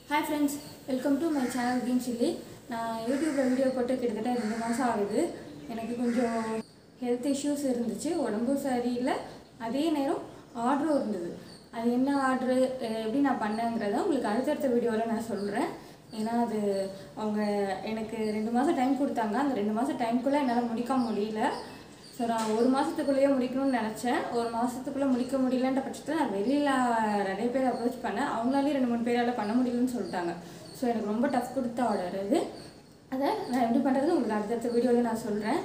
hi friends welcome to my channel green chilli நான் யூடியூப்பில் video போட்டு கிட்டத்தட்ட ரெண்டு மாதம் ஆகுது எனக்கு கொஞ்சம் ஹெல்த் இஷ்யூஸ் இருந்துச்சு உடம்பும் சரியில்லை அதே நேரம் ஆர்டரும் இருந்தது அது என்ன ஆர்டரு எப்படி நான் பண்ணேங்கிறத உங்களுக்கு அடுத்தடுத்த வீடியோவில் நான் சொல்கிறேன் ஏன்னா அது அவங்க எனக்கு ரெண்டு மாதம் டைம் கொடுத்தாங்க அந்த ரெண்டு மாதம் டைம்குள்ளே என்னால் முடிக்க முடியல ஸோ நான் ஒரு மாதத்துக்குள்ளேயே முடிக்கணும்னு நினச்சேன் ஒரு மாதத்துக்குள்ளே முடிக்க முடியலன்ற பட்சத்தில் நான் வெளியில் நிறைய பேர் அப்ரோச் பண்ணேன் அவங்களாலேயும் ரெண்டு மூணு பேரால் பண்ண முடியலன்னு சொல்லிட்டாங்க ஸோ எனக்கு ரொம்ப டஃப் கொடுத்த ஆர்டர் அது அதை நான் எப்படி பண்ணுறது உங்களுக்கு அடுத்தடுத்த வீடியோவில் நான் சொல்கிறேன்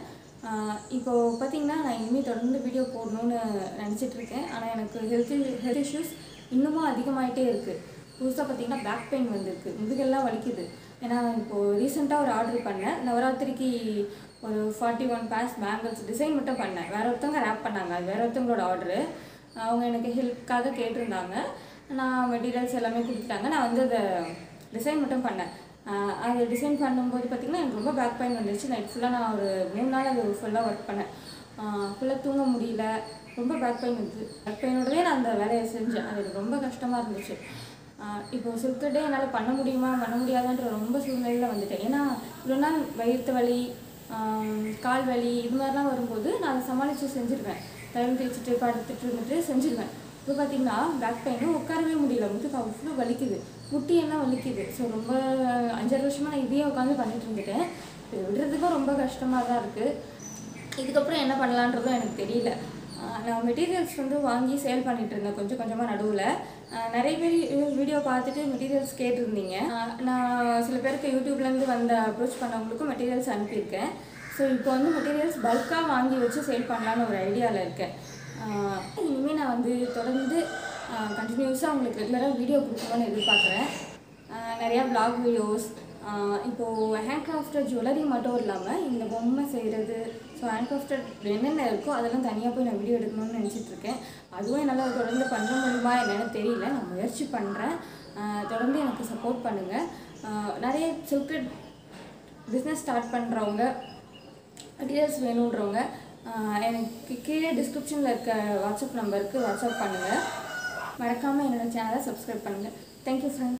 இப்போது பார்த்தீங்கன்னா நான் இனிமேல் தொடர்ந்து வீடியோ போடணும்னு நினச்சிட்டு இருக்கேன் ஆனால் எனக்கு ஹெல்த் ஹெல்த் இஷ்யூஸ் இன்னமும் அதிகமாகிட்டே இருக்குது புதுசாக பார்த்தீங்கன்னா பேக் பெயின் வந்திருக்கு முதுகெல்லாம் வலிக்குது ஏன்னா இப்போது ரீசெண்டாக ஒரு ஆர்டர் பண்ணேன் நவராத்திரிக்கு ஒரு forty one pairs bangles design மட்டும் பண்ணேன் வேற ஒருத்தவங்க ரேப் பண்ணாங்க அது வேற ஒருத்தவங்களோட ஆர்டரு அவங்க எனக்கு ஹெல்ப்காக கேட்டிருந்தாங்க நான் மெட்டீரியல்ஸ் எல்லாமே கொடுத்துட்டாங்க நான் வந்து அதை டிசைன் மட்டும் பண்ணேன் ஆஹ் அது டிசைன் பண்ணும்போது பார்த்திங்கன்னா எனக்கு ரொம்ப பேக் பெயின் வந்துருச்சு நைட் ஃபுல்லாக நான் ஒரு மூணு நாள் அது ஃபுல்லாக ஒர்க் பண்ணேன் ஃபுல்லாக தூங்க முடியல ரொம்ப பேக் பெயின் இருந்துச்சு பேக் பெயினோடவே நான் அந்த வேலையை செஞ்சேன் அது எனக்கு ரொம்ப கஷ்டமாக இருந்துச்சு ஆஹ் இப்போ சுத்தடே என்னால் பண்ண முடியுமா பண்ண முடியாதான்ற ரொம்ப சூழ்நிலையில் வந்துட்டேன் ஏன்னா இவ்வளோ நாள் வயிற்று வலி ஆம், கால் வலி இது மாதிரிலாம் வரும்போது நான் அதை சமாளித்து செஞ்சுருவேன் டைம் தேய்ச்சிட்டு படுத்துட்டு இருந்துட்டு செஞ்சுருவேன் இப்போ பார்த்தீங்கன்னா பேக் பெயினும் உட்காரவே முடியல முதுக்கு அவ்வளோ வலிக்குது முட்டி எல்லாம் வலிக்குது ஸோ ரொம்ப அஞ்சாறு வருஷமாக நான் இதையே உட்காந்து பண்ணிட்டு இருந்துட்டேன் இது விடுறதுக்கும் ரொம்ப கஷ்டமாக தான் இருக்குது இதுக்கப்புறம் என்ன பண்ணலான்றதும் எனக்கு தெரியல ஆஹ் நான் மெட்டீரியல்ஸ் வந்து வாங்கி சேல் பண்ணிட்டு இருந்தேன் கொஞ்சம் கொஞ்சமாக நடுவில் நிறைய பேர் வீடியோ பார்த்துட்டு மெட்டீரியல்ஸ் கேட்டிருந்தீங்க ஆஹ் நான் சில பேருக்கு யூடியூப்லேருந்து வந்த அப்ரோச் பண்ணவங்களுக்கும் மெட்டீரியல்ஸ் அனுப்பியிருக்கேன் ஸோ இப்போ வந்து மெட்டீரியல்ஸ் பல்காக வாங்கி வச்சு சேல் பண்ணலான்னு ஒரு ஐடியாவில் இருக்கேன் ஆஹ் இனிமேல் நான் வந்து தொடர்ந்து கண்டினியூஸாக உங்களுக்கு ரெகுலராக வீடியோ கொடுக்கணும்னு எதிர்பார்க்குறேன் ஆஹ் நிறையா vlog வீடியோஸ் இப்போது ஹேண்ட் கிராஃப்டட் ஜுவல்லரி மட்டும் இல்லாமல் இந்த பொம்மை செய்கிறது ஸோ ஹேண்ட் கிராஃப்டட் என்னென்ன இருக்கோ அதெல்லாம் தனியாக போய் நான் வீடியோ எடுக்கணும்னு நினச்சிட்டு இருக்கேன் அதுவும் என்னால் தொடர்ந்து பண்ண முடியுமா என்னன்னு தெரியல நான் முயற்சி பண்ணுறேன் தொடர்ந்து எனக்கு சப்போர்ட் பண்ணுங்கள் நிறைய சில்க்ரெட் பிஸ்னஸ் ஸ்டார்ட் பண்ணுறவங்க மெட்டீரியல்ஸ் வேணுன்றவங்க ஆஹ் எனக்கு கீழே டிஸ்கிரிப்ஷனில் இருக்க வாட்ஸ்அப் நம்பருக்கு வாட்ஸ்அப் பண்ணுங்கள் மறக்காமல் என்னோட சேனலை சப்ஸ்கிரைப் பண்ணுங்கள் தேங்க்யூ ஃப்ரெண்ட்ஸ்